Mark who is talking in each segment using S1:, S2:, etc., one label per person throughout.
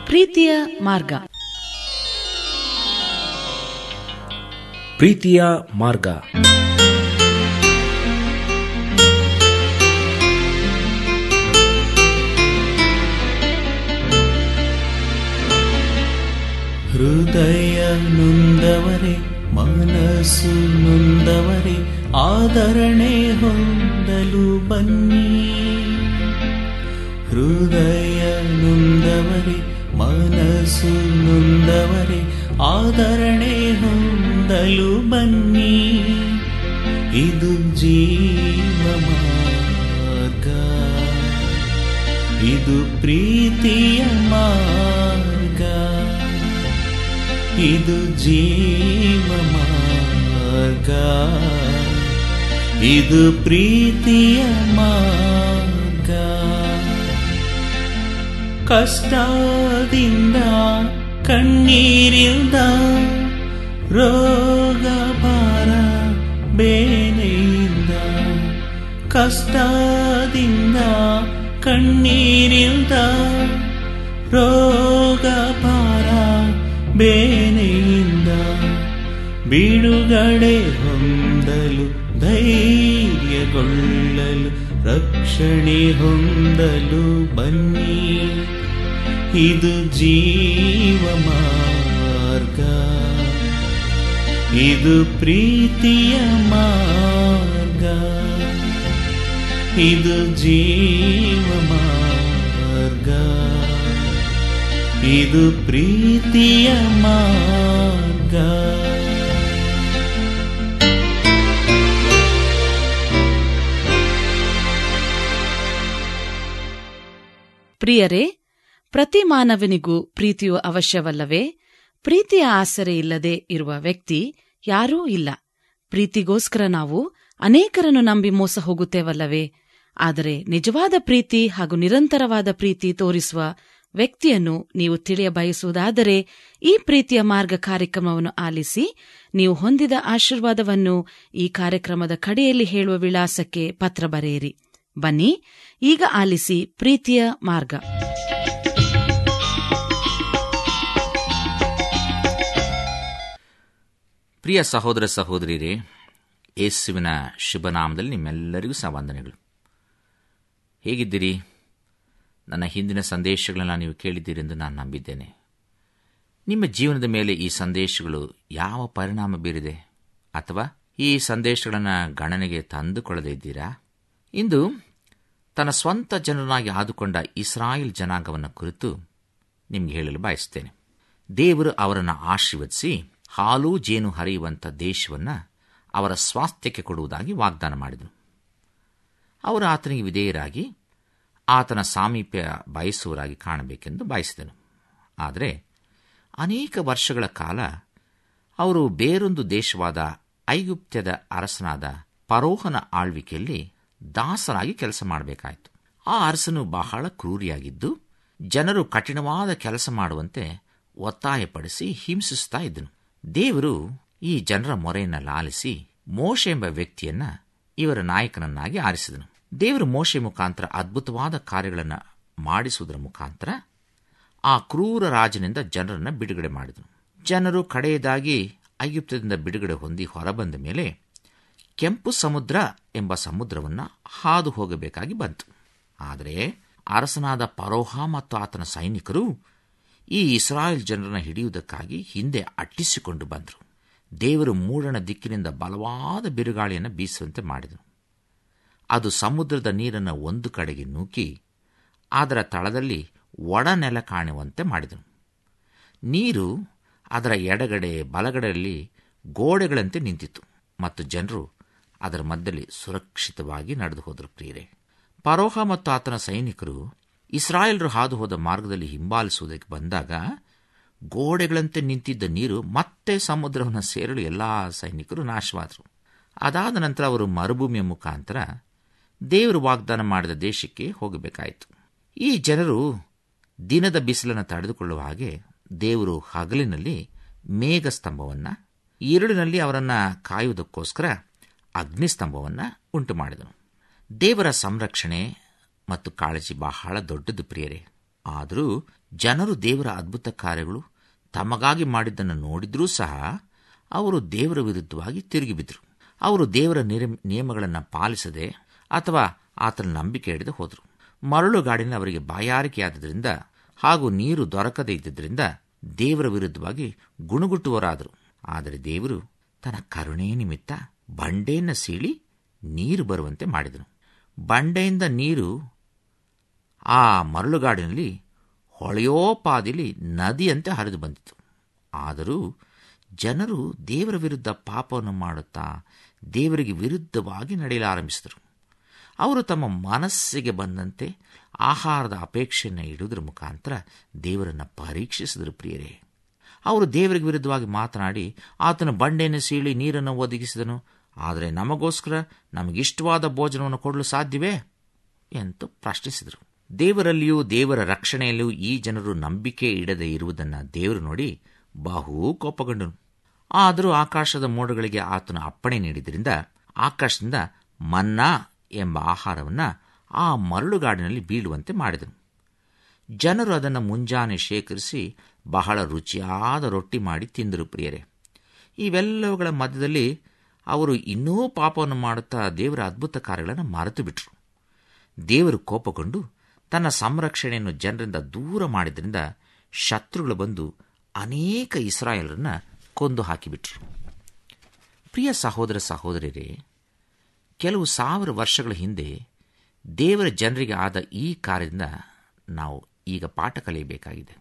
S1: ಪ್ರೀತಿಯ ಮಾರ್ಗ
S2: ಪ್ರೀತಿಯ ಮಾರ್ಗ
S3: ಹೃದಯ ನೊಂದವರೇ ಮನಸ್ಸು ನೊಂದವರೇ ಆದರಣೆ ಹೊಂದಲು ಬನ್ನಿ ಹೃದಯ ನೊಂದವರೇ ಮನಸ್ಸು ನೊಂದವರೇ ಆದರಣೆ ಹೊಂದಲು ಬನ್ನಿ ಇದು ಜೀವ ಮಾರ್ಗ ಇದು ಪ್ರೀತಿಯ ಮಾರ್ಗ ಇದು ಜೀವ ಮಾರ್ಗ ಇದು ಪ್ರೀತಿಯ ಮಾರ್ಗ ಕಷ್ಟದಿಂದ ಕಣ್ಣೀರಿಂದ ರೋಗ ಭಾರ ಬೇನೆಯಿಂದ ಕಷ್ಟದಿಂದ ಕಣ್ಣೀರಿಂದ ರೋಗ ಭಾರ ಬೇನೆಯಿಂದ ಬಿಡುಗಡೆ ಹೊಂದಲು ಧೈರ್ಯಗೊಳ್ಳಲು ರಕ್ಷಣೆ ಹೊಂದಲು ಬನ್ನಿ ಇದು ಜೀವ ಮಾರ್ಗ ಇದು ಪ್ರೀತಿಯ ಮಾರ್ಗ ಇದು ಜೀವ ಮಾರ್ಗ ಇದು ಪ್ರೀತಿಯ ಮಾರ್ಗ
S1: ಪ್ರಿಯರೇ ಪ್ರತಿ ಮಾನವನಿಗೂ ಪ್ರೀತಿಯು ಅವಶ್ಯವಲ್ಲವೇ ಪ್ರೀತಿಯ ಆಸರೆ ಇಲ್ಲದೆ ಇರುವ ವ್ಯಕ್ತಿ ಯಾರೂ ಇಲ್ಲ ಪ್ರೀತಿಗೋಸ್ಕರ ನಾವು ಅನೇಕರನ್ನು ನಂಬಿ ಮೋಸ ಹೋಗುತ್ತೇವಲ್ಲವೇ ಆದರೆ ನಿಜವಾದ ಪ್ರೀತಿ ಹಾಗೂ ನಿರಂತರವಾದ ಪ್ರೀತಿ ತೋರಿಸುವ ವ್ಯಕ್ತಿಯನ್ನು ನೀವು ತಿಳಿಯ ಬಯಸುವುದಾದರೆ ಈ ಪ್ರೀತಿಯ ಮಾರ್ಗ ಕಾರ್ಯಕ್ರಮವನ್ನು ಆಲಿಸಿ ನೀವು ಹೊಂದಿದ ಆಶೀರ್ವಾದವನ್ನು ಈ ಕಾರ್ಯಕ್ರಮದ ಕಡೆಯಲ್ಲಿ ಹೇಳುವ ವಿಳಾಸಕ್ಕೆ ಪತ್ರ ಬರೆಯಿರಿ ಬನ್ನಿ ಈಗ ಆಲಿಸಿ ಪ್ರೀತಿಯ ಮಾರ್ಗ
S4: ಪ್ರಿಯ ಸಹೋದರ ಸಹೋದರಿಯರೇ ಯೇಸುವಿನ ಶುಭನಾಮದಲ್ಲಿ ನಿಮ್ಮೆಲ್ಲರಿಗೂ ಸಹ ವಂದನೆಗಳು ಹೇಗಿದ್ದೀರಿ ನನ್ನ ಹಿಂದಿನ ಸಂದೇಶಗಳನ್ನ ನೀವು ಕೇಳಿದ್ದೀರಿ ಎಂದು ನಾನು ನಂಬಿದ್ದೇನೆ ನಿಮ್ಮ ಜೀವನದ ಮೇಲೆ ಈ ಸಂದೇಶಗಳು ಯಾವ ಪರಿಣಾಮ ಬೀರಿದೆ ಅಥವಾ ಈ ಸಂದೇಶಗಳನ್ನು ಗಣನೆಗೆ ತಂದುಕೊಳ್ಳದೇ ಇದ್ದೀರಾ ಇಂದು ತನ್ನ ಸ್ವಂತ ಜನರನ್ನಾಗಿ ಆದುಕೊಂಡ ಇಸ್ರಾಯೇಲ್ ಜನಾಂಗವನ್ನು ಕುರಿತು ನಿಮಗೆ ಹೇಳಲು ಬಯಸುತ್ತೇನೆ ದೇವರು ಅವರನ್ನು ಆಶೀರ್ವದಿಸಿ ಹಾಲು ಜೇನು ಹರಿಯುವಂಥ ದೇಶವನ್ನು ಅವರ ಸ್ವಾಸ್ಥ್ಯಕ್ಕೆ ಕೊಡುವುದಾಗಿ ವಾಗ್ದಾನ ಮಾಡಿದರು ಅವರು ಆತನಿಗೆ ವಿಧೇಯರಾಗಿ ಆತನ ಸಾಮೀಪ್ಯ ಬಯಸುವರಾಗಿ ಕಾಣಬೇಕೆಂದು ಬಯಸಿದನು ಆದರೆ ಅನೇಕ ವರ್ಷಗಳ ಕಾಲ ಅವರು ಬೇರೊಂದು ದೇಶವಾದ ಐಗುಪ್ತ್ಯದ ಅರಸನಾದ ಪರೋಹನ ಆಳ್ವಿಕೆಯಲ್ಲಿ ದಾಸರಾಗಿ ಕೆಲಸ ಮಾಡಬೇಕಾಯಿತು ಆ ಅರಸನು ಬಹಳ ಕ್ರೂರಿಯಾಗಿದ್ದು ಜನರು ಕಠಿಣವಾದ ಕೆಲಸ ಮಾಡುವಂತೆ ಒತ್ತಾಯಪಡಿಸಿ ಹಿಂಸಿಸುತ್ತಾ ಇದ್ದನು ದೇವರು ಈ ಜನರ ಮೊರೆಯನ್ನು ಲಾಲಿಸಿ ಮೋಶೆ ಎಂಬ ವ್ಯಕ್ತಿಯನ್ನ ಇವರ ನಾಯಕನನ್ನಾಗಿ ಆರಿಸಿದನು ದೇವರು ಮೋಶೆ ಮುಖಾಂತರ ಅದ್ಭುತವಾದ ಕಾರ್ಯಗಳನ್ನು ಮಾಡಿಸುವುದರ ಮುಖಾಂತರ ಆ ಕ್ರೂರ ರಾಜನಿಂದ ಜನರನ್ನು ಬಿಡುಗಡೆ ಮಾಡಿದನು ಜನರು ಕಡೆಯದಾಗಿ ಐಗುಪ್ತದಿಂದ ಬಿಡುಗಡೆ ಹೊಂದಿ ಹೊರಬಂದ ಮೇಲೆ ಕೆಂಪು ಸಮುದ್ರ ಎಂಬ ಸಮುದ್ರವನ್ನು ಹಾದು ಹೋಗಬೇಕಾಗಿ ಬಂತು ಆದರೆ ಅರಸನಾದ ಪರೋಹ ಮತ್ತು ಆತನ ಸೈನಿಕರು ಈ ಇಸ್ರಾಯೇಲ್ ಜನರನ್ನು ಹಿಡಿಯುವುದಕ್ಕಾಗಿ ಹಿಂದೆ ಅಟ್ಟಿಸಿಕೊಂಡು ಬಂದರು ದೇವರು ಮೂಡಣ ದಿಕ್ಕಿನಿಂದ ಬಲವಾದ ಬಿರುಗಾಳಿಯನ್ನು ಬೀಸುವಂತೆ ಮಾಡಿದನು ಅದು ಸಮುದ್ರದ ನೀರನ್ನು ಒಂದು ಕಡೆಗೆ ನೂಕಿ ಅದರ ತಳದಲ್ಲಿ ಒಡನೆಲ ಕಾಣುವಂತೆ ಮಾಡಿದನು ನೀರು ಅದರ ಎಡಗಡೆ ಬಲಗಡೆಯಲ್ಲಿ ಗೋಡೆಗಳಂತೆ ನಿಂತಿತು ಮತ್ತು ಜನರು ಅದರ ಮಧ್ಯದಲ್ಲಿ ಸುರಕ್ಷಿತವಾಗಿ ನಡೆದು ಹೋದರು ಪ್ರಿಯರೇ ಪರೋಹ ಮತ್ತು ಆತನ ಸೈನಿಕರು ಇಸ್ರಾಯೇಲರು ಹಾದು ಹೋದ ಮಾರ್ಗದಲ್ಲಿ ಹಿಂಬಾಲಿಸುವುದಕ್ಕೆ ಬಂದಾಗ ಗೋಡೆಗಳಂತೆ ನಿಂತಿದ್ದ ನೀರು ಮತ್ತೆ ಸಮುದ್ರವನ್ನು ಸೇರಲು ಎಲ್ಲಾ ಸೈನಿಕರು ನಾಶವಾದರು ಅದಾದ ನಂತರ ಅವರು ಮರುಭೂಮಿಯ ಮುಖಾಂತರ ದೇವರು ವಾಗ್ದಾನ ಮಾಡಿದ ದೇಶಕ್ಕೆ ಹೋಗಬೇಕಾಯಿತು ಈ ಜನರು ದಿನದ ಬಿಸಿಲನ್ನು ತಡೆದುಕೊಳ್ಳುವ ಹಾಗೆ ದೇವರು ಹಗಲಿನಲ್ಲಿ ಮೇಘಸ್ತಂಭವನ್ನು ഇരുಳಿನಲ್ಲಿ ಅವರನ್ನು ಕಾಯುವುದಕ್ಕೋಸ್ಕರ ಅಗ್ನಿಸ್ತಂಭವನ್ನು ಉಂಟು ಮಾಡಿದನು ದೇವರ ಸಂರಕ್ಷಣೆ ಮತ್ತು ಕಾಳಜಿ ಬಹಳ ದೊಡ್ಡದು ಪ್ರಿಯರೇ ಆದರೂ ಜನರು ದೇವರ ಅದ್ಭುತ ಕಾರ್ಯಗಳು ತಮಗಾಗಿ ಮಾಡಿದ್ದನ್ನು ನೋಡಿದ್ರೂ ಸಹ ಅವರು ದೇವರ ವಿರುದ್ಧವಾಗಿ ತಿರುಗಿಬಿದ್ರು ಅವರು ದೇವರ ನಿರ- ನಿಯಮಗಳನ್ನು ಪಾಲಿಸದೆ ಅಥವಾ ಆತನ ನಂಬಿಕೆ ಹಿಡಿದು ಹೋದರು ಮರಳುಗಾಡಿನ ಅವರಿಗೆ ಬಾಯಾರಿಕೆಯಾದ್ದರಿಂದ ಹಾಗೂ ನೀರು ದೊರಕದೇ ಇದ್ದುದರಿಂದ ದೇವರ ವಿರುದ್ಧವಾಗಿ ಗುಣಗುಟ್ಟುವರಾದರು ಆದರೆ ದೇವರು ತನ್ನ ಕರುಣೆ ನಿಮಿತ್ತ ಬಂಡೆಯನ್ನು ಸೀಳಿ ನೀರು ಬರುವಂತೆ ಮಾಡಿದನು ಬಂಡೆಯಿಂದ ನೀರು ಆ ಮರಳುಗಾಡಿನಲ್ಲಿ ಹೊಳೆಯೋಪಾದಿಲಿ ನದಿಯಂತೆ ಹರಿದು ಬಂದಿತು ಆದರೂ ಜನರು ದೇವರ ವಿರುದ್ಧ ಪಾಪವನ್ನು ಮಾಡುತ್ತಾ ದೇವರಿಗೆ ವಿರುದ್ಧವಾಗಿ ನಡೆಯಲಾರಂಭಿಸಿದರು ಅವರು ತಮ್ಮ ಮನಸ್ಸಿಗೆ ಬಂದಂತೆ ಆಹಾರದ ಅಪೇಕ್ಷೆಯನ್ನು ಇಡುವುದರ ಮುಖಾಂತರ ದೇವರನ್ನು ಪರೀಕ್ಷಿಸಿದರು ಪ್ರಿಯರೇ ಅವರು ದೇವರಿಗೆ ವಿರುದ್ಧವಾಗಿ ಮಾತನಾಡಿ ಆತನ ಬಂಡೆಯನ್ನು ಸೀಳಿ ನೀರನ್ನು ಒದಗಿಸಿದನು ಆದರೆ ನಮಗೋಸ್ಕರ ನಮಗಿಷ್ಟವಾದ ಭೋಜನವನ್ನು ಕೊಡಲು ಸಾಧ್ಯವೇ ಎಂದು ಪ್ರಶ್ನಿಸಿದರು ದೇವರಲ್ಲಿಯೂ ದೇವರ ರಕ್ಷಣೆಯಲ್ಲಿಯೂ ಈ ಜನರು ನಂಬಿಕೆ ಇಡದೆ ಇರುವುದನ್ನು ದೇವರು ನೋಡಿ ಬಹು ಕೋಪಗೊಂಡನು ಆದರೂ ಆಕಾಶದ ಮೋಡಗಳಿಗೆ ಆತನ ಅಪ್ಪಣೆ ನೀಡಿದ್ದರಿಂದ ಆಕಾಶದಿಂದ ಮನ್ನಾ ಎಂಬ ಆಹಾರವನ್ನು ಆ ಮರಳುಗಾಡಿನಲ್ಲಿ ಬೀಳುವಂತೆ ಮಾಡಿದನು ಜನರು ಅದನ್ನು ಮುಂಜಾನೆ ಶೇಖರಿಸಿ ಬಹಳ ರುಚಿಯಾದ ರೊಟ್ಟಿ ಮಾಡಿ ತಿಂದರು ಪ್ರಿಯರೇ ಇವೆಲ್ಲವುಗಳ ಮಧ್ಯದಲ್ಲಿ ಅವರು ಇನ್ನೂ ಪಾಪವನ್ನು ಮಾಡುತ್ತಾ ದೇವರ ಅದ್ಭುತ ಕಾರ್ಯಗಳನ್ನು ಮರೆತು ಬಿಟ್ರು ದೇವರು ಕೋಪಗೊಂಡು ತನ್ನ ಸಂರಕ್ಷಣೆಯನ್ನು ಜನರಿಂದ ದೂರ ಮಾಡಿದ್ರಿಂದ ಶತ್ರುಗಳು ಬಂದು ಅನೇಕ ಇಸ್ರಾಯೇಲರನ್ನ ಕೊಂದು ಹಾಕಿಬಿಟ್ರು ಪ್ರಿಯ ಸಹೋದರ ಸಹೋದರಿಯರೇ ಕೆಲವು ಸಾವಿರ ವರ್ಷಗಳ ಹಿಂದೆ ದೇವರ ಜನರಿಗೆ ಆದ ಈ ಕಾರ್ಯದಿಂದ ನಾವು ಈಗ ಪಾಠ ಕಲಿಯಬೇಕಾಗಿದೆ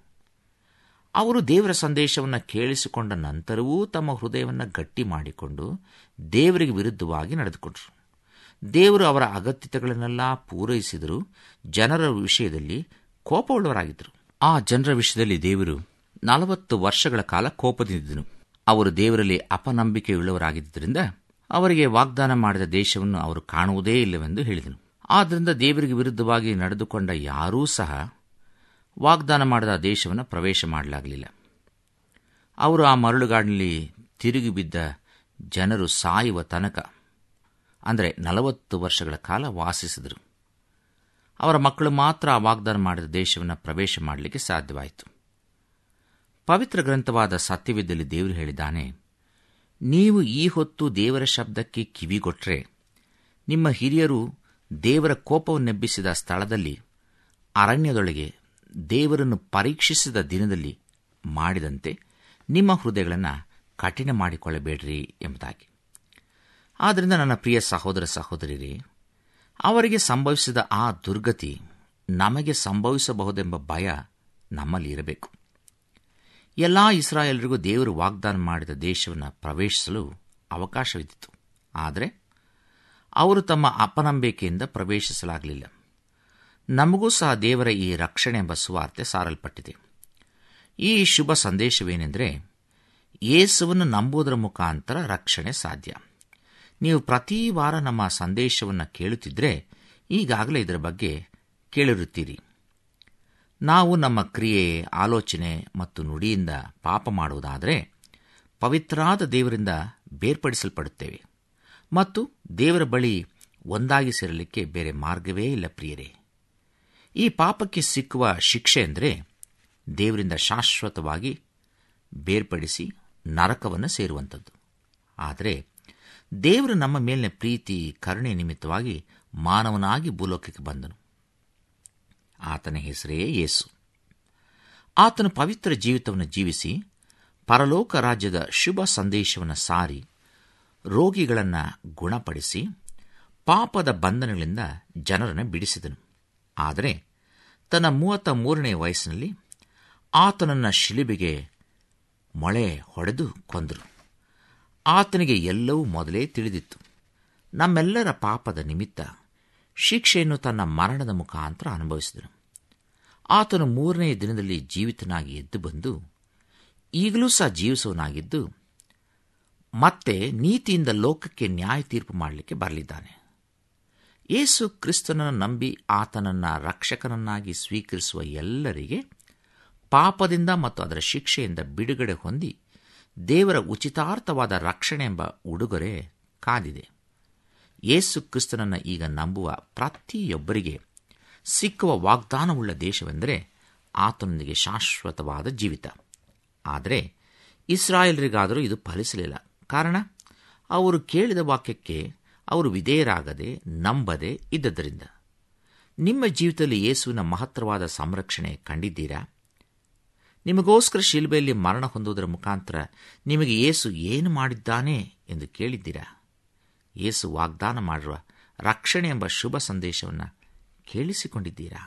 S4: ಅವರು ದೇವರ ಸಂದೇಶವನ್ನು ಕೇಳಿಸಿಕೊಂಡ ನಂತರವೂ ತಮ್ಮ ಹೃದಯವನ್ನು ಗಟ್ಟಿ ಮಾಡಿಕೊಂಡು ದೇವರಿಗೆ ವಿರುದ್ಧವಾಗಿ ನಡೆದುಕೊಂಡರು ದೇವರು ಅವರ ಅಗತ್ಯತೆಗಳನ್ನೆಲ್ಲ ಪೂರೈಸಿದರೂ ಜನರ ವಿಷಯದಲ್ಲಿ ಕೋಪವುಳ್ಳವರಾಗಿದ್ದರು ಆ ಜನರ ವಿಷಯದಲ್ಲಿ ದೇವರು ನಲವತ್ತು ವರ್ಷಗಳ ಕಾಲ ಕೋಪದಿಂದಿದ್ದನು ಅವರು ದೇವರಲ್ಲಿ ಅಪನಂಬಿಕೆಯುಳ್ಳವರಾಗಿದ್ದರಿಂದ ಅವರಿಗೆ ವಾಗ್ದಾನ ಮಾಡಿದ ದೇಶವನ್ನು ಅವರು ಕಾಣುವುದೇ ಇಲ್ಲವೆಂದು ಹೇಳಿದನು ಆದ್ದರಿಂದ ದೇವರಿಗೆ ವಿರುದ್ಧವಾಗಿ ನಡೆದುಕೊಂಡ ಯಾರೂ ಸಹ ವಾಗ್ದಾನ ಮಾಡಿದ ದೇಶವನ್ನು ಪ್ರವೇಶ ಮಾಡಲಾಗಲಿಲ್ಲ ಅವರು ಆ ಮರಳುಗಾಡಿನಲ್ಲಿ ತಿರುಗಿ ಬಿದ್ದ ಜನರು ಸಾಯುವ ತನಕ ಅಂದರೆ ನಲವತ್ತು ವರ್ಷಗಳ ಕಾಲ ವಾಸಿಸಿದರು ಅವರ ಮಕ್ಕಳು ಮಾತ್ರ ಆ ವಾಗ್ದಾನ ಮಾಡಿದ ದೇಶವನ್ನು ಪ್ರವೇಶ ಮಾಡಲಿಕ್ಕೆ ಸಾಧ್ಯವಾಯಿತು ಪವಿತ್ರ ಗ್ರಂಥವಾದ ಸತ್ಯವಿದ್ದಲ್ಲಿ ದೇವರು ಹೇಳಿದ್ದಾನೆ ನೀವು ಈ ಹೊತ್ತು ದೇವರ ಶಬ್ದಕ್ಕೆ ಕಿವಿಗೊಟ್ಟರೆ ನಿಮ್ಮ ಹಿರಿಯರು ದೇವರ ಕೋಪವನ್ನೆಬ್ಬಿಸಿದ ಸ್ಥಳದಲ್ಲಿ ಅರಣ್ಯದೊಳಗೆ ದೇವರನ್ನು ಪರೀಕ್ಷಿಸಿದ ದಿನದಲ್ಲಿ ಮಾಡಿದಂತೆ ನಿಮ್ಮ ಹೃದಯಗಳನ್ನು ಕಠಿಣ ಮಾಡಿಕೊಳ್ಳಬೇಡ್ರಿ ಎಂಬುದಾಗಿ ಆದ್ದರಿಂದ ನನ್ನ ಪ್ರಿಯ ಸಹೋದರ ಸಹೋದರಿಯರೇ ಅವರಿಗೆ ಸಂಭವಿಸಿದ ಆ ದುರ್ಗತಿ ನಮಗೆ ಸಂಭವಿಸಬಹುದೆಂಬ ಭಯ ನಮ್ಮಲ್ಲಿ ಇರಬೇಕು ಎಲ್ಲಾ ಇಸ್ರಾಯೇಲರಿಗೂ ದೇವರು ವಾಗ್ದಾನ ಮಾಡಿದ ದೇಶವನ್ನು ಪ್ರವೇಶಿಸಲು ಅವಕಾಶವಿದ್ದಿತು ಆದರೆ ಅವರು ತಮ್ಮ ಅಪನಂಬಿಕೆಯಿಂದ ಪ್ರವೇಶಿಸಲಾಗಲಿಲ್ಲ ನಮಗೂ ಸಹ ದೇವರ ಈ ರಕ್ಷಣೆ ಎಂಬ ಸುವಾರ್ತೆ ಸಾರಲ್ಪಟ್ಟಿದೆ ಈ ಶುಭ ಸಂದೇಶವೇನೆಂದರೆ ಯೇಸುವನ್ನು ನಂಬುವುದರ ಮುಖಾಂತರ ರಕ್ಷಣೆ ಸಾಧ್ಯ ನೀವು ಪ್ರತಿ ವಾರ ನಮ್ಮ ಸಂದೇಶವನ್ನು ಕೇಳುತ್ತಿದ್ದರೆ ಈಗಾಗಲೇ ಇದರ ಬಗ್ಗೆ ಕೇಳಿರುತ್ತೀರಿ ನಾವು ನಮ್ಮ ಕ್ರಿಯೆ ಆಲೋಚನೆ ಮತ್ತು ನುಡಿಯಿಂದ ಪಾಪ ಮಾಡುವುದಾದರೆ ಪವಿತ್ರಾದ ದೇವರಿಂದ ಬೇರ್ಪಡಿಸಲ್ಪಡುತ್ತೇವೆ ಮತ್ತು ದೇವರ ಬಳಿ ಒಂದಾಗಿ ಸೇರಲಿಕ್ಕೆ ಬೇರೆ ಮಾರ್ಗವೇ ಇಲ್ಲ ಪ್ರಿಯರೇ ಈ ಪಾಪಕ್ಕೆ ಸಿಕ್ಕುವ ಶಿಕ್ಷೆ ಎಂದರೆ ದೇವರಿಂದ ಶಾಶ್ವತವಾಗಿ ಬೇರ್ಪಡಿಸಿ ನರಕವನ್ನು ಸೇರುವಂಥದ್ದು ಆದರೆ ದೇವರು ನಮ್ಮ ಮೇಲಿನ ಪ್ರೀತಿ ಕರುಣೆ ನಿಮಿತ್ತವಾಗಿ ಮಾನವನಾಗಿ ಭೂಲೋಕಕ್ಕೆ ಬಂದನು ಆತನ ಹೆಸರೇ ಯೇಸು ಆತನು ಪವಿತ್ರ ಜೀವಿತವನ್ನು ಜೀವಿಸಿ ಪರಲೋಕ ರಾಜ್ಯದ ಶುಭ ಸಂದೇಶವನ್ನು ಸಾರಿ ರೋಗಿಗಳನ್ನು ಗುಣಪಡಿಸಿ ಪಾಪದ ಬಂಧನಗಳಿಂದ ಜನರನ್ನು ಬಿಡಿಸಿದನು ಆದರೆ ತನ್ನ ಮೂವತ್ತ ಮೂರನೇ ವಯಸ್ಸಿನಲ್ಲಿ ಆತನನ್ನು ಶಿಲಿಬೆಗೆ ಮೊಳೆ ಹೊಡೆದು ಕೊಂದರು ಆತನಿಗೆ ಎಲ್ಲವೂ ಮೊದಲೇ ತಿಳಿದಿತ್ತು ನಮ್ಮೆಲ್ಲರ ಪಾಪದ ನಿಮಿತ್ತ ಶಿಕ್ಷೆಯನ್ನು ತನ್ನ ಮರಣದ ಮುಖಾಂತರ ಅನುಭವಿಸಿದನು ಆತನು ಮೂರನೇ ದಿನದಲ್ಲಿ ಜೀವಿತನಾಗಿ ಎದ್ದು ಬಂದು ಈಗಲೂ ಸಹ ಜೀವಿಸುವನಾಗಿದ್ದು ಮತ್ತೆ ನೀತಿಯಿಂದ ಲೋಕಕ್ಕೆ ನ್ಯಾಯ ತೀರ್ಪು ಮಾಡಲಿಕ್ಕೆ ಬರಲಿದ್ದಾನೆ ಯೇಸು ಕ್ರಿಸ್ತನನ್ನು ನಂಬಿ ಆತನನ್ನು ರಕ್ಷಕನನ್ನಾಗಿ ಸ್ವೀಕರಿಸುವ ಎಲ್ಲರಿಗೆ ಪಾಪದಿಂದ ಮತ್ತು ಅದರ ಶಿಕ್ಷೆಯಿಂದ ಬಿಡುಗಡೆ ಹೊಂದಿ ದೇವರ ಉಚಿತಾರ್ಥವಾದ ರಕ್ಷಣೆ ಎಂಬ ಉಡುಗೊರೆ ಕಾದಿದೆ ಯೇಸು ಕ್ರಿಸ್ತನನ್ನು ಈಗ ನಂಬುವ ಪ್ರತಿಯೊಬ್ಬರಿಗೆ ಸಿಕ್ಕುವ ವಾಗ್ದಾನವುಳ್ಳ ದೇಶವೆಂದರೆ ಆತನೊಂದಿಗೆ ಶಾಶ್ವತವಾದ ಜೀವಿತ ಆದರೆ ಇಸ್ರಾಯೇಲರಿಗಾದರೂ ಇದು ಫಲಿಸಲಿಲ್ಲ ಕಾರಣ ಅವರು ಕೇಳಿದ ವಾಕ್ಯಕ್ಕೆ ಅವರು ವಿಧೇಯರಾಗದೆ ನಂಬದೆ ಇದ್ದದರಿಂದ ನಿಮ್ಮ ಜೀವಿತದಲ್ಲಿ ಯೇಸುವಿನ ಮಹತ್ತರವಾದ ಸಂರಕ್ಷಣೆ ಕಂಡಿದ್ದೀರಾ ನಿಮಗೋಸ್ಕರ ಶಿಲ್ಬೆಯಲ್ಲಿ ಮರಣ ಹೊಂದುವುದರ ಮುಖಾಂತರ ನಿಮಗೆ ಯೇಸು ಏನು ಮಾಡಿದ್ದಾನೆ ಎಂದು ಕೇಳಿದ್ದೀರಾ ಯೇಸು ವಾಗ್ದಾನ ಮಾಡಿರುವ ರಕ್ಷಣೆ ಎಂಬ ಶುಭ ಸಂದೇಶವನ್ನು ಕೇಳಿಸಿಕೊಂಡಿದ್ದೀರಾ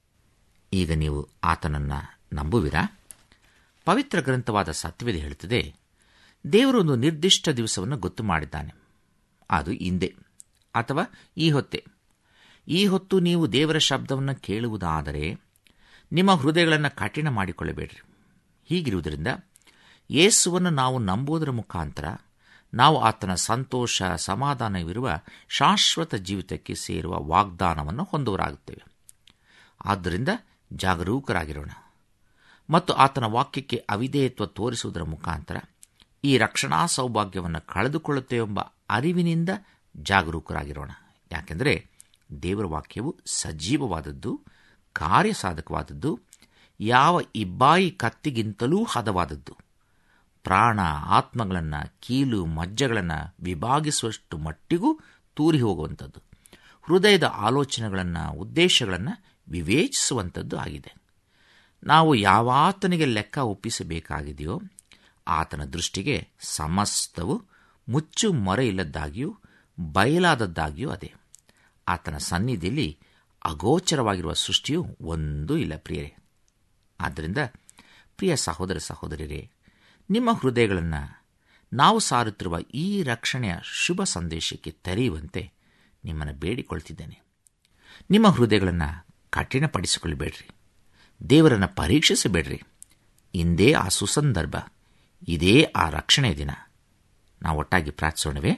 S4: ಈಗ ನೀವು ಆತನನ್ನು ನಂಬುವಿರಾ ಪವಿತ್ರ ಗ್ರಂಥವಾದ ಸತ್ಯವೇದ ಹೇಳುತ್ತದೆ ದೇವರು ಒಂದು ನಿರ್ದಿಷ್ಟ ದಿವಸವನ್ನು ಗೊತ್ತು ಮಾಡಿದ್ದಾನೆ ಅದು ಹಿಂದೆ ಅಥವಾ ಈ ಹೊತ್ತೆ ಈ ಹೊತ್ತು ನೀವು ದೇವರ ಶಬ್ದವನ್ನು ಕೇಳುವುದಾದರೆ ನಿಮ್ಮ ಹೃದಯಗಳನ್ನು ಕಠಿಣ ಮಾಡಿಕೊಳ್ಳಬೇಡ್ರಿ ಹೀಗಿರುವುದರಿಂದ ಯೇಸುವನ್ನು ನಾವು ನಂಬುವುದರ ಮುಖಾಂತರ ನಾವು ಆತನ ಸಂತೋಷ ಸಮಾಧಾನವಿರುವ ಶಾಶ್ವತ ಜೀವಿತಕ್ಕೆ ಸೇರುವ ವಾಗ್ದಾನವನ್ನು ಹೊಂದುವರಾಗುತ್ತೇವೆ ಆದ್ದರಿಂದ ಜಾಗರೂಕರಾಗಿರೋಣ ಮತ್ತು ಆತನ ವಾಕ್ಯಕ್ಕೆ ಅವಿಧೇಯತ್ವ ತೋರಿಸುವುದರ ಮುಖಾಂತರ ಈ ರಕ್ಷಣಾ ಸೌಭಾಗ್ಯವನ್ನು ಕಳೆದುಕೊಳ್ಳುತ್ತೇವೆಂಬ ಅರಿವಿನಿಂದ ಜಾಗರೂಕರಾಗಿರೋಣ ಯಾಕೆಂದರೆ ದೇವರ ವಾಕ್ಯವು ಸಜೀವವಾದದ್ದು ಕಾರ್ಯಸಾಧಕವಾದದ್ದು ಯಾವ ಇಬ್ಬಾಯಿ ಕತ್ತಿಗಿಂತಲೂ ಹದವಾದದ್ದು ಪ್ರಾಣ ಆತ್ಮಗಳನ್ನು ಕೀಲು ಮಜ್ಜಗಳನ್ನು ವಿಭಾಗಿಸುವಷ್ಟು ಮಟ್ಟಿಗೂ ತೂರಿ ಹೋಗುವಂಥದ್ದು ಹೃದಯದ ಆಲೋಚನೆಗಳನ್ನು ಉದ್ದೇಶಗಳನ್ನು ವಿವೇಚಿಸುವಂಥದ್ದು ಆಗಿದೆ ನಾವು ಯಾವಾತನಿಗೆ ಲೆಕ್ಕ ಒಪ್ಪಿಸಬೇಕಾಗಿದೆಯೋ ಆತನ ದೃಷ್ಟಿಗೆ ಸಮಸ್ತವು ಮುಚ್ಚು ಮೊರೆ ಇಲ್ಲದ್ದಾಗಿಯೂ ಬಯಲಾದದ್ದಾಗಿಯೂ ಅದೇ ಆತನ ಸನ್ನಿಧಿಯಲ್ಲಿ ಅಗೋಚರವಾಗಿರುವ ಸೃಷ್ಟಿಯು ಒಂದೂ ಇಲ್ಲ ಪ್ರಿಯರೇ ಆದ್ದರಿಂದ ಪ್ರಿಯ ಸಹೋದರ ಸಹೋದರಿಯರೇ ನಿಮ್ಮ ಹೃದಯಗಳನ್ನು ನಾವು ಸಾರುತ್ತಿರುವ ಈ ರಕ್ಷಣೆಯ ಶುಭ ಸಂದೇಶಕ್ಕೆ ತೆರೆಯುವಂತೆ ನಿಮ್ಮನ್ನು ಬೇಡಿಕೊಳ್ತಿದ್ದೇನೆ ನಿಮ್ಮ ಹೃದಯಗಳನ್ನು ಕಠಿಣಪಡಿಸಿಕೊಳ್ಳಬೇಡ್ರಿ ದೇವರನ್ನು ಪರೀಕ್ಷಿಸಬೇಡ್ರಿ ಇಂದೇ ಆ ಸುಸಂದರ್ಭ ಇದೇ ಆ ರಕ್ಷಣೆಯ ದಿನ ನಾವು ಒಟ್ಟಾಗಿ ಪ್ರಾರ್ಥಿಸೋಣವೇ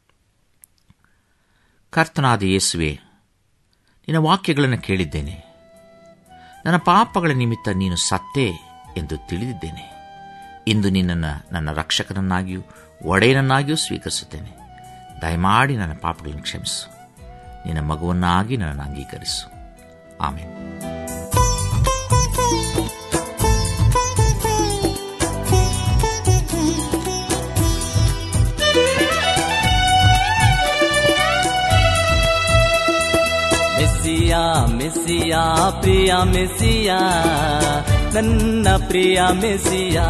S4: ಕರ್ತನಾದ ಯೇಸುವೆ ನಿನ್ನ ವಾಕ್ಯಗಳನ್ನು ಕೇಳಿದ್ದೇನೆ ನನ್ನ ಪಾಪಗಳ ನಿಮಿತ್ತ ನೀನು ಸತ್ತೇ ಎಂದು ತಿಳಿದಿದ್ದೇನೆ ಇಂದು ನಿನ್ನನ್ನು ನನ್ನ ರಕ್ಷಕನನ್ನಾಗಿಯೂ ಒಡೆಯನನ್ನಾಗಿಯೂ ಸ್ವೀಕರಿಸುತ್ತೇನೆ ದಯಮಾಡಿ ನನ್ನ ಪಾಪಗಳನ್ನು ಕ್ಷಮಿಸು ನಿನ್ನ ಮಗುವನ್ನಾಗಿ ನನ್ನನ್ನು ಅಂಗೀಕರಿಸು ಆಮೇಲೆ
S2: ಮೆಸ್ಸಿಯಾ ಮೆಸ್ಸಿಯಾ ಪ್ರಿಯ ಮೆಸ್ಸಿಯಾ ನನ್ನ ಪ್ರಿಯ ಮೆಸ್ಸಿಯಾ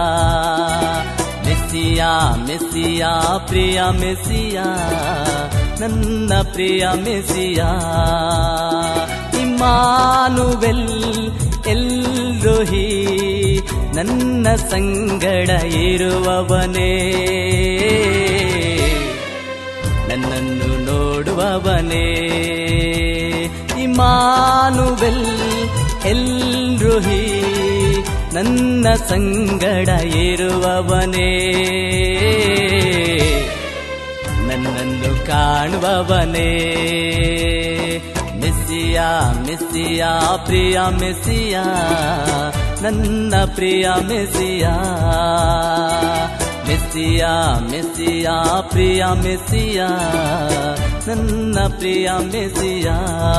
S2: ಮೆಸ್ಸಿಯಾ ಮೆಸ್ಸಿಯಾ ಪ್ರಿಯ ಮೆಸ್ಸಿಯಾ ನನ್ನ ಪ್ರಿಯ ಮೆಸ್ಸಿಯಾ ಇಮ್ಮಾನುವೆಲ್ ಎಲ್ರೋಹಿ ನನ್ನ ಸಂಗಡ ಇರುವವನೇ ನನ್ನನ್ನು ನೋಡುವವನೇ ಇಮಾನುವೆಲ್ ಎಲ್ರುಹಿ ನನ್ನ ಸಂಗಡ ಇರುವವನೇ ನನ್ನನ್ನು ಕಾಣುವವನೇ ಮೆಸ್ಸಿಯಾ ಮೆಸ್ಸಿಯಾ ಪ್ರಿಯ ಮೆಸ್ಸಿಯಾ ನನ್ನ ಪ್ರಿಯ ಮೆಸ್ಸಿಯಾ ಮೆಸ್ಸಿಯಾ ಮೆಸ್ಸಿಯಾ ಪ್ರಿಯ ಮೆಸ್ಸಿಯಾ ನನ್ನ ಪ್ರಿಯ ಮೆಸ್ಸಿಯಾ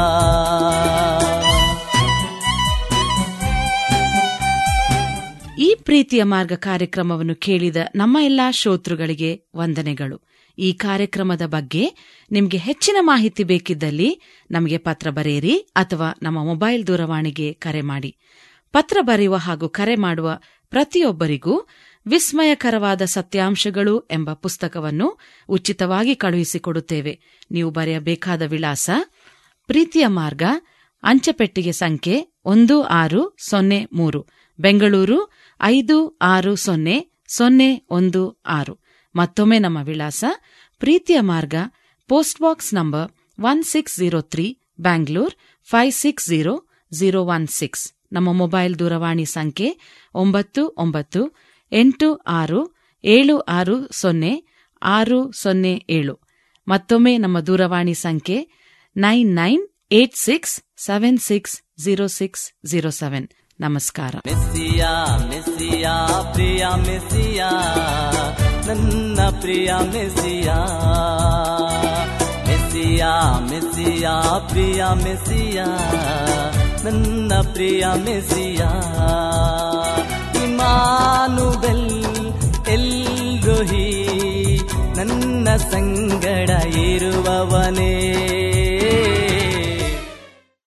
S1: ಈ ಪ್ರೀತಿಯ ಮಾರ್ಗ ಕಾರ್ಯಕ್ರಮವನ್ನು ಕೇಳಿದ ನಮ್ಮ ಎಲ್ಲಾ ಶ್ರೋತೃಗಳಿಗೆ ವಂದನೆಗಳು ಈ ಕಾರ್ಯಕ್ರಮದ ಬಗ್ಗೆ ನಿಮಗೆ ಹೆಚ್ಚಿನ ಮಾಹಿತಿ ಬೇಕಿದ್ದಲ್ಲಿ ನಮಗೆ ಪತ್ರ ಬರೆಯಿರಿ ಅಥವಾ ನಮ್ಮ ಮೊಬೈಲ್ ದೂರವಾಣಿಗೆ ಕರೆ ಮಾಡಿ ಪತ್ರ ಬರೆಯುವ ಹಾಗೂ ಕರೆ ಮಾಡುವ ಪ್ರತಿಯೊಬ್ಬರಿಗೂ ವಿಸ್ಮಯಕರವಾದ ಸತ್ಯಾಂಶಗಳು ಎಂಬ ಪುಸ್ತಕವನ್ನು ಉಚಿತವಾಗಿ ಕಳುಹಿಸಿಕೊಡುತ್ತೇವೆ ನೀವು ಬರೆಯಬೇಕಾದ ವಿಳಾಸ ಪ್ರೀತಿಯ ಮಾರ್ಗ ಅಂಚೆಪೆಟ್ಟಿಗೆ ಸಂಖ್ಯೆ ಒಂದು ಆರು ಸೊನ್ನೆ ಮೂರು ಬೆಂಗಳೂರು ಐದು ಆರು ಸೊನ್ನೆ ಸೊನ್ನೆ ಒಂದು ಆರು ಮತ್ತೊಮ್ಮೆ ನಮ್ಮ ವಿಳಾಸ ಪ್ರೀತಿಯ ಮಾರ್ಗ post box number one six zero three Bangalore five six zero zero one six ನಮ್ಮ ಮೊಬೈಲ್ ದೂರವಾಣಿ ಸಂಖ್ಯೆ ಒಂಬತ್ತು ಒಂಬತ್ತು ಎಂಟು ಆರು ಏಳು ಆರು ಸೊನ್ನೆ ಆರು ಸೊನ್ನೆ ಏಳು ಮತ್ತೊಮ್ಮೆ ನಮ್ಮ ದೂರವಾಣಿ ಸಂಖ್ಯೆ nine nine eight six seven six zero six zero seven ನಮಸ್ಕಾರ
S2: ಮೆಸ್ಸಿಯಾ ಮೆಸ್ಸಿಯಾ ಪ್ರಿಯ ಮೆಸ್ಸಿಯಾ ನನ್ನ ಪ್ರಿಯ ಮೆಸ್ಸಿಯಾ ಮೆಸ್ಸಿಯಾ ಮೆಸ್ಸಿಯಾ ಪ್ರಿಯ ಮೆಸ್ಸಿಯಾ ನನ್ನ ಪ್ರಿಯ ಮೆಸಿಯ ಇಮಾನುವೆಲ್ ಎಲ್ರೋಹಿ ನನ್ನ ಸಂಗಡ ಇರುವವನೇ